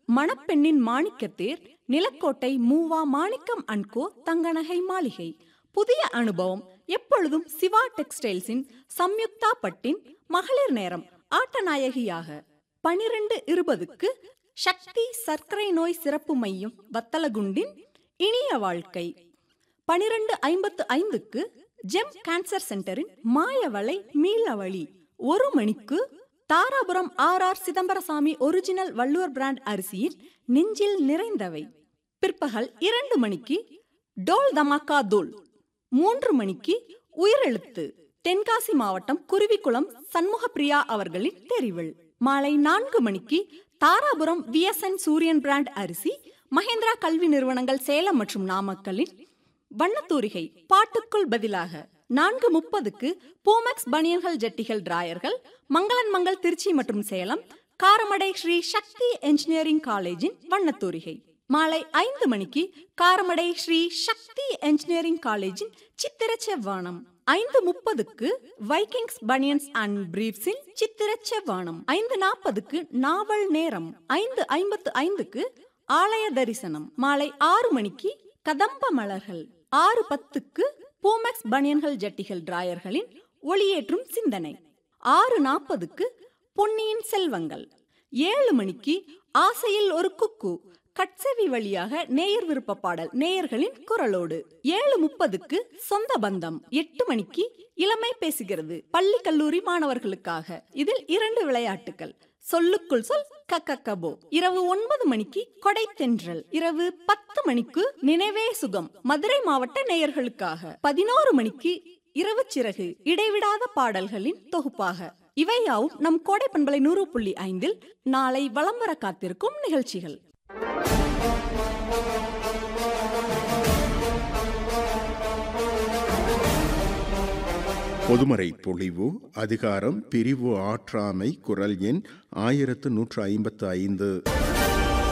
மணப்பெண்ணின் மாணிக்கத்தேர் நிலக்கோட்டை மூவா மாணிக்கம் அன்கோ தங்கநகை மாளிகை புதிய அனுபவம் எப்பொழுதும் சிவா டெக்ஸ்டைல்ஸின் சம்யுக்தா பட்டின் மகளிர் நேரம் ஆட்டநாயகியாக பனிரெண்டு இருபதுக்கு சக்தி சர்க்கரை நோய் சிறப்பு மையம் வத்தலகுண்டின் இனிய வாழ்க்கை பனிரெண்டு ஐம்பத்து ஐந்துக்கு ஜெம் கேன்சர் சென்டரின் மாயவளை மீளவழி ஒரு மணிக்கு Dharapuram R R Chidambarasamy original Valluvar brand அரிசியில் நெஞ்சில் நிறைந்தவை பிற்பகல் இரண்டு மணிக்கு டோல் தமாக்கா தோல் மூன்று மணிக்கு உயிரெழுத்து தென்காசி மாவட்டம் குருவிக்குளம் சண்முகப்பிரியா அவர்களின் தெரிவில் மாலை நான்கு மணிக்கு தாராபுரம் விஎஸ்என் சூரியன் பிராண்ட் அரிசி மகேந்திரா கல்வி நிறுவனங்கள் சேலம் மற்றும் நாமக்கலின் வண்ணத்தூரிகை பாட்டுக்குள் பதிலாக நான்கு முப்பதுக்கு போமக்ஸ் பனியன்கள் ஜட்டிகள் டிராயர்கள் மங்களன் மங்கள் திருச்சி மற்றும் சேலம் காரமடை ஸ்ரீ சக்தி என்ஜினியரிங் காலேஜின் வண்ணத்தூரிகை மாலை ஐந்து மணிக்கு காரமடை ஸ்ரீ சக்தி என்ஜினியரிங் காலேஜின் சித்திர செவ்வானம் ஐந்து முப்பதுக்கு வைக்கிங்ஸ் பனியன்ஸ் அண்ட் பிரீப்ஸின் சித்திர செவ்வானம் ஐந்து நாற்பதுக்கு நாவல் நேரம் ஐந்து ஐம்பத்து ஐந்துக்கு ஆலய தரிசனம் மாலை ஆறு மணிக்கு கதம்ப மலர்கள் ஆறு பத்துக்கு பூமெக்ஸ் பனியன்கள் ஜட்டிகள் டிராயர்களின் ஒளியேற்றும் சிந்தனை ஆறு நாற்பதுக்கு பொன்னியின் செல்வங்கள் ஏழு மணிக்கு ஆசையில் ஒரு குக்கு கட்செவி வழியாக நேயர் விருப்ப பாடல் நேயர்களின் குரலோடு ஏழு முப்பதுக்கு சொந்த பந்தம் எட்டு மணிக்கு இளமை பேசுகிறது பள்ளி கல்லூரி மாணவர்களுக்காக இதில் இரண்டு விளையாட்டுகள் சொல்லுக்குள் சொல் கக்கக்கபோ இரவு ஒன்பது மணிக்கு கொடை தென்றல் இரவு பத்து மணிக்கு நினைவே சுகம் மதுரை மாவட்ட நேயர்களுக்காக பதினோரு மணிக்கு இரவு சிறகு இடைவிடாத பாடல்களின் தொகுப்பாக இவையாவும் நம் கோடை பண்பலை நூறு புள்ளி ஐந்தில் நாளை வலம் வர காத்திருக்கும் நிகழ்ச்சிகள் பொதுமறை பொழிவு அதிகாரம் பிரிவு ஆற்றாமை குரல் எண் ஆயிரத்து நூற்று ஐம்பத்து ஐந்து